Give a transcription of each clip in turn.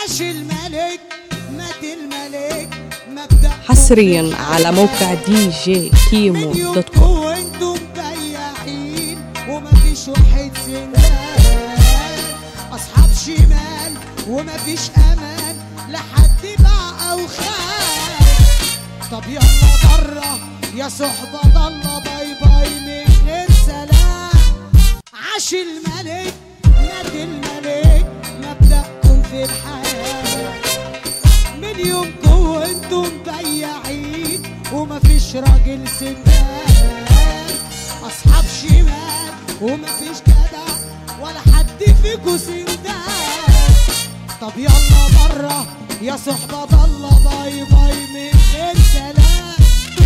عاش الملك مات الملك مبدأ حصريا على موقع دي جي كيمو دوت كوم وانتم بياعين ومفيش واحد سندان اصحاب شمال ومفيش امان لحد باع او خان طب يلا بره يا صحبة ضلة باي باي من غير سلام عاش الملك مات الملك مبدأكم في الحياة من يومكم وانتم بياعين ومفيش راجل سندان اصحاب شمال ومفيش جدع ولا حد فيكو سندان طب يلا بره يا صحبة ضلة باي باي من غير سلام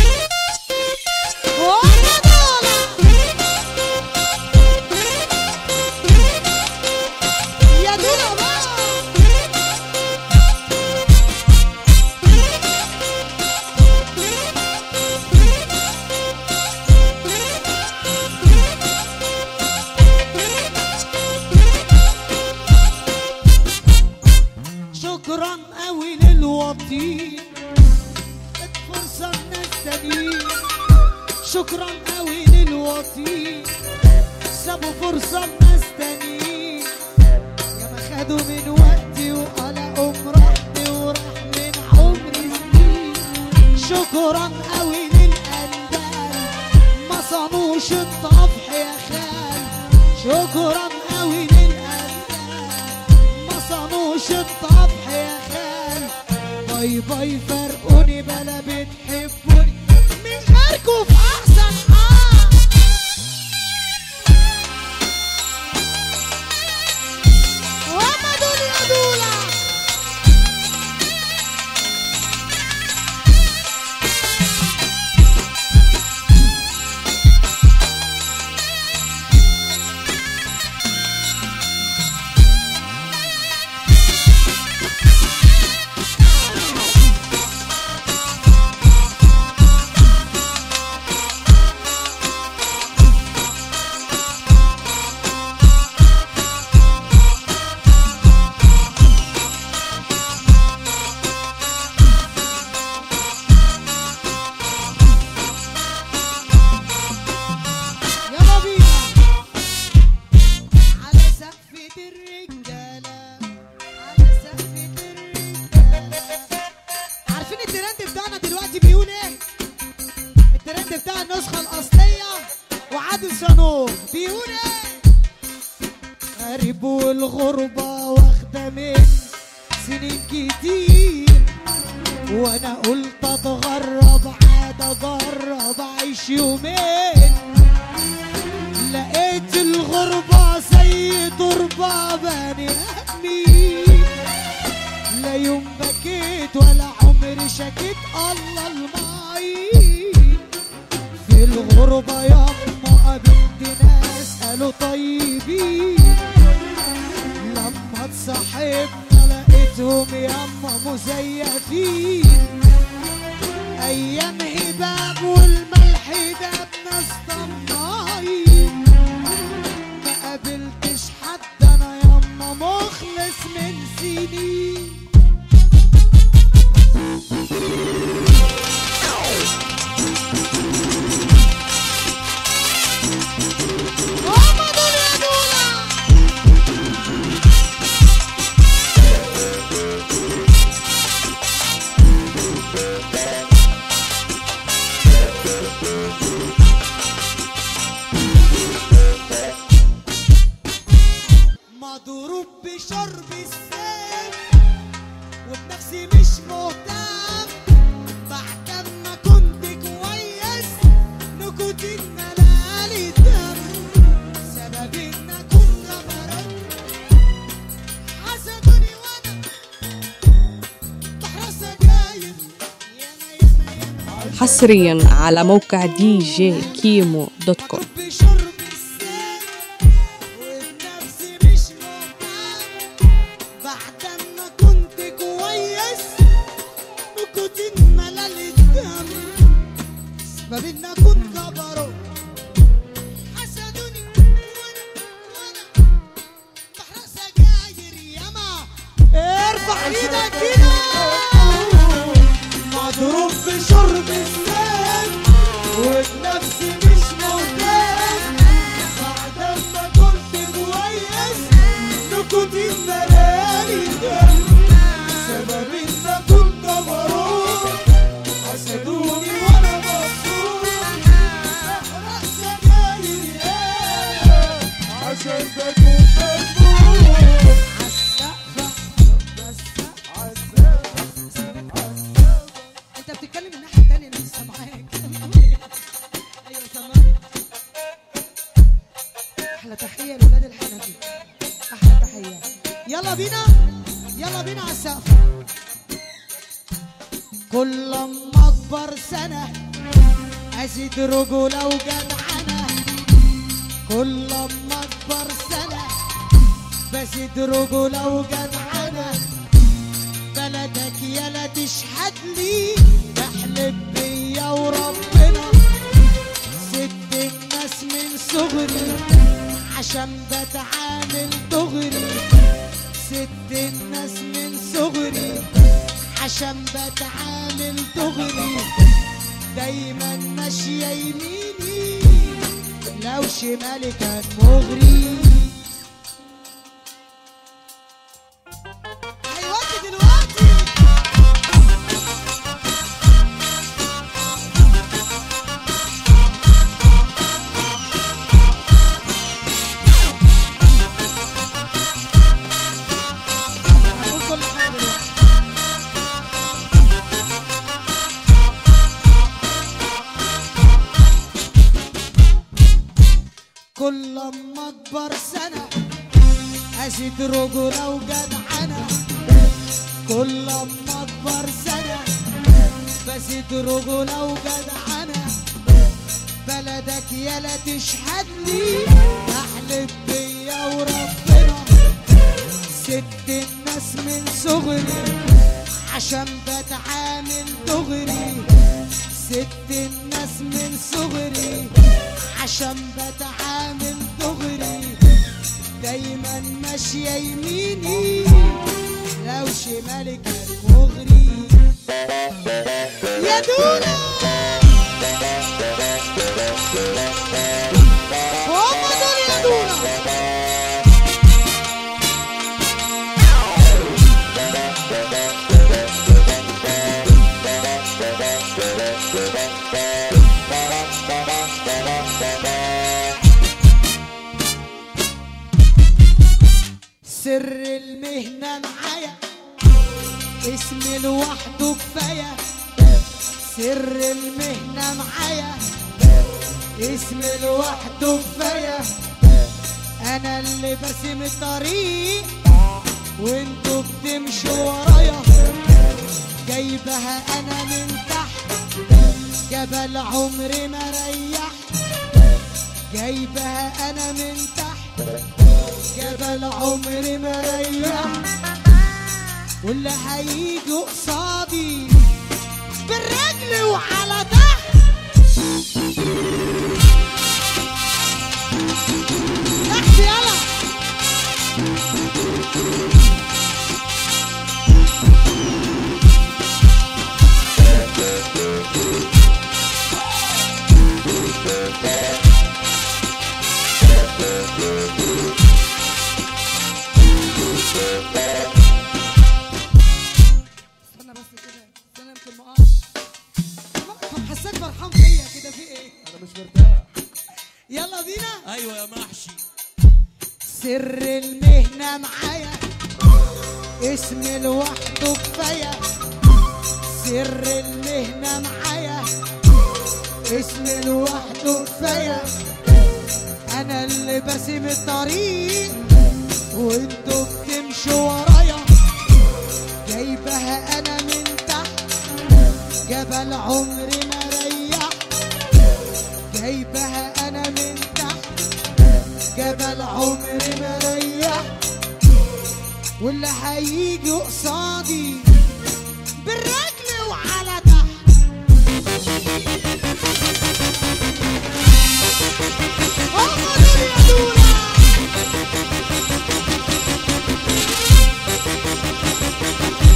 وأنا ضالة. يا دولا بقى شكرا قوي للوطين فرصة الناس تانيين شكرا قوي للوطين سابوا فرصة الناس تانيين يا ما خدوا من وقتي وقلقوا مرحبي وراح من عمري سنين شكرا قوي للقلبان ما صانوش الطفح يا خال شكرا قوي للقلبان ما صانوش الطبح يا خال باي باي فرقوني بلا بتحبوني من غيركوا في احسن حال وما دول يا دولا يلا بينا على سقفة الرجالة على سقفة الرجالة عارفين الترند بتاعنا دلوقتي بيقول ايه؟ الترند بتاع النسخة الأصلية وعادل صنوع بيقول ايه؟ غريب والغربة واخدة من سنين كتير وانا قلت اتغرب عاد اجرب اعيش يومين لقيت الغربة زي تربة بني ادمين لا يوم بكيت ولا عمري شكيت الله المعين في الغربة ياما قابلت ناس قالوا طيبين لما اتصاحبنا لقيتهم ياما مزيفين ايام هباب والملح ده بناس طماعين ما قابلتش حد انا ياما مخلص من سنين هما دول يا دولا مضروب بشرب السيف وبنفسي مش مهتم بعد ما كنت كويس نكوتين ملالي دم سبب ان كنت برد حسدوني وانا بحر سجاير ياما ياما ياما حصريا على موقع دي جي كيمو دوت كوم بشرب السام وبنفسي مش مهتم بعد ما كنت كويس نكوتين ملل الدم سبب ان كنت جبروت حسدوني وانا وانا بحرق سجاير ياما ارفع ايدك كده مضروب في شرب السام وبنفسي مش مهتم بعد ما كنت كويس نكوتين ملاني دم سبب ان كنت جبروت حسدوني وانا مبسوط احرق سجاير يا عشان بكون مجنون انت بتتكلم الناحيه الثانيه انا مش سامعاك ايوه سامعني احلى تحيه لولاد الحنفي احلى تحيه يلا بينا يلا بينا على السقف كل ما اكبر سنه ازيد رجوله وجدعنه كل ما اكبر سنه بزيد رجوله وجدعنه بلدك يلا تشهد لي بحلف بيا وربنا ست الناس من صغري عشان بتعامل دغري ست الناس من صغري عشان بتعامل دغري دايما ماشية يميني لو شمالي كان مغري ايوه دلوقتي هقول كل حاجة دلوقتي. كل ما اكبر سنه ازيد رجوله وجدعنه كل ما اكبر سنه بزيد رجوله وجدعنه بلدك يلا تشهد لي احلف بيا وربنا ست الناس من صغري عشان بتعامل دغري ست الناس من صغري عشان بتعامل دغري دايما ماشية يميني لو شمالي كان مغري يا دولا هم دول يا دولا سر المهنة معايا اسمي لوحده كفاية سر المهنة معايا اسمي لوحده كفاية أنا اللي برسم الطريق وانتوا بتمشوا ورايا جايبها أنا من تحت جبل عمري ما ريح جايبها أنا من تحت جبل عمري ما ريح واللي هيجي قصادي بالرجل وعلى تحت تحت يلا استنى بس كده استنى يمكن ما اقعش طب حسيت فرحان فيا كده في ايه انا مش مرتاح يلا بينا ايوه يا محشي سر المهنة معايا اسمي لوحده كفاية سر المهنة معايا اسمي لوحده كفاية أنا اللي بسيب الطريق وانتوا بتمشوا ورايا جايبها أنا من تحت جبل عمري ما ريح جايبها أنا من تحت جبل عمري ما ريح واللي هيجي قصادي بالرجل وعلى تحت هم دول يا دولا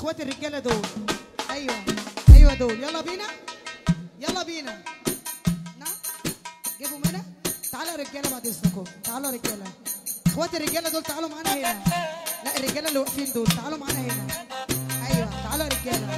اخوات الرجاله دول ايوه ايوه دول يلا بينا يلا بينا نعم جيبوا هنا تعالوا يا رجاله بعد اذنكم تعالوا يا رجاله اخوات الرجاله دول تعالوا معانا هنا لا الرجاله اللي واقفين دول تعالوا معانا هنا ايوه تعالوا يا رجاله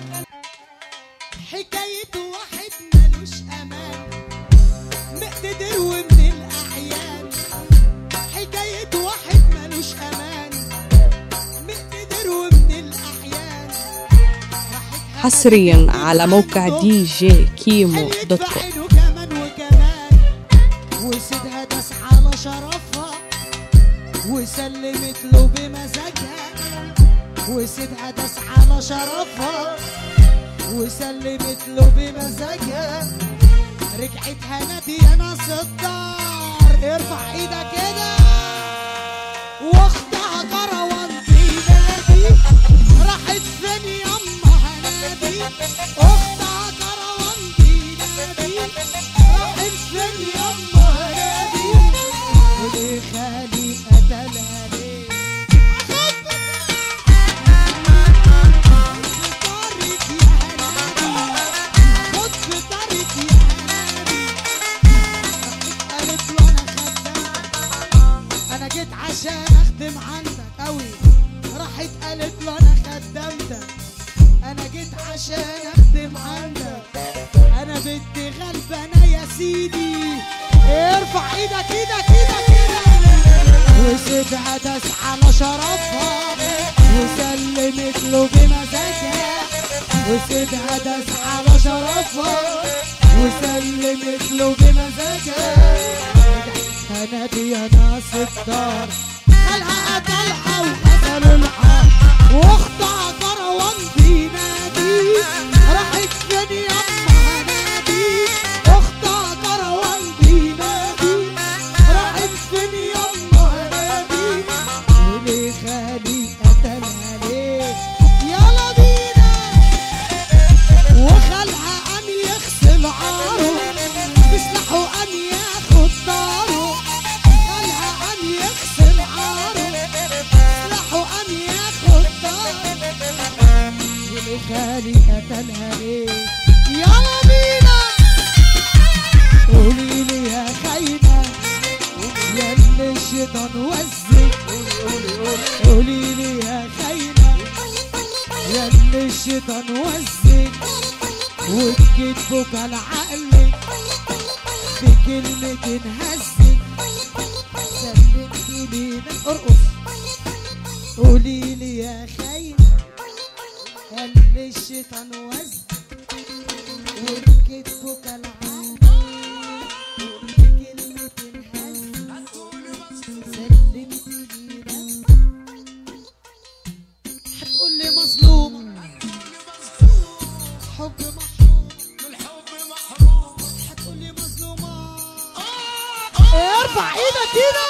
حكايه واحد ملوش امان مقتدر ومن الاعيان حكايه واحد ملوش امان مقتدر ومن الاحيان راحت حصريا على موقع دي جي كيمو قالت دوت كوم بعينه كمان وكمان وسيدها داس على شرفها وسلمت له بمزاجها وسيدها داس على شرفها وسلمت له بمزاجها رجعت هنادي ناس الدار ارفع ايدك كده واختها كروان بينادي راحت فين يما هنادي اختها كروان بينادي راحت فين يما هنادي وليه خالي قتلها ليه طارت يا هنادي خد في طارت يا هنادي قالت له انا خدام انا جيت عشان اخدم عندك قوي راحت قالت له انا خدمتك انا جيت عشان اخدم عندك انا بنتي غلبانه يا سيدي ارفع ايدك ايدك ايدك ايدك وسيبها داس على شرفها وسلمت له بمزاجها وسيبها داس على شرفها وسلمت له بمزاجها هنادي يا ناس الدار خلها قتلها وقتل الحار واختها كروان بينادي راحت فين يما هنادي اختها كروان بينادي راحت فين يما هنادي وليه خالي قتلها ليه يلا بينا وخلها أن يغسل عاره بسلاحه أن ياخد داره خلها أن يغسل عاره بسلاحه أن ياخد داره واللي خالي قتلها ليه يلا بينا قولي لي يا خاينة يا اللي الشيطان وزك قولي لي يا خاينة يا اللي الشيطان وزك وكتبك على عقلك بكلمة هزك سلمت لي ارقص قولي لي يا خاينة يا اللي الشيطان وزك وكتبك على عقلك بكلمة هزك سلمت لي نفسك هتقول لي مظلومة حب محروم هتقول لي مظلومة ارفع ايدك كده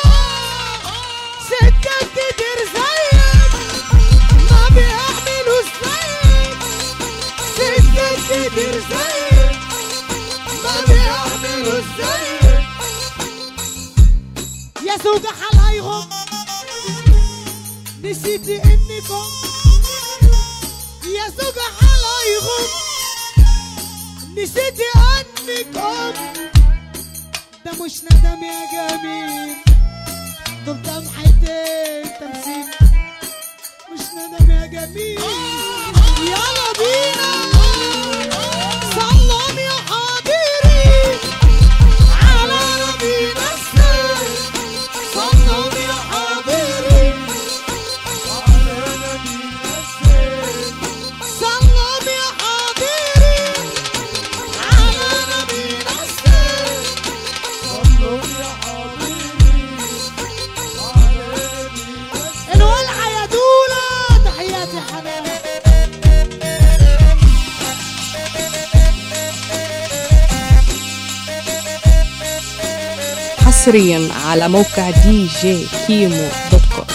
ستات كتير زيك ما بيعملوا زيك ستات كتير زيك ما بيعملوا زيك يا سوق حلايهم نسيتي انكم يا زوج حلايهم نسيتي انكم ده مش ندم يا جميل دول دمعتين تمثيل مش ندم يا جميل يلا بينا سلم يا حبيبي على نبينا السيد سلم يا حبيبي سلم يا حبيبي على نبينا السيد الولعة يا دولة تحياتي حنان حصريا على موقع دي جي كيمو دوت كوم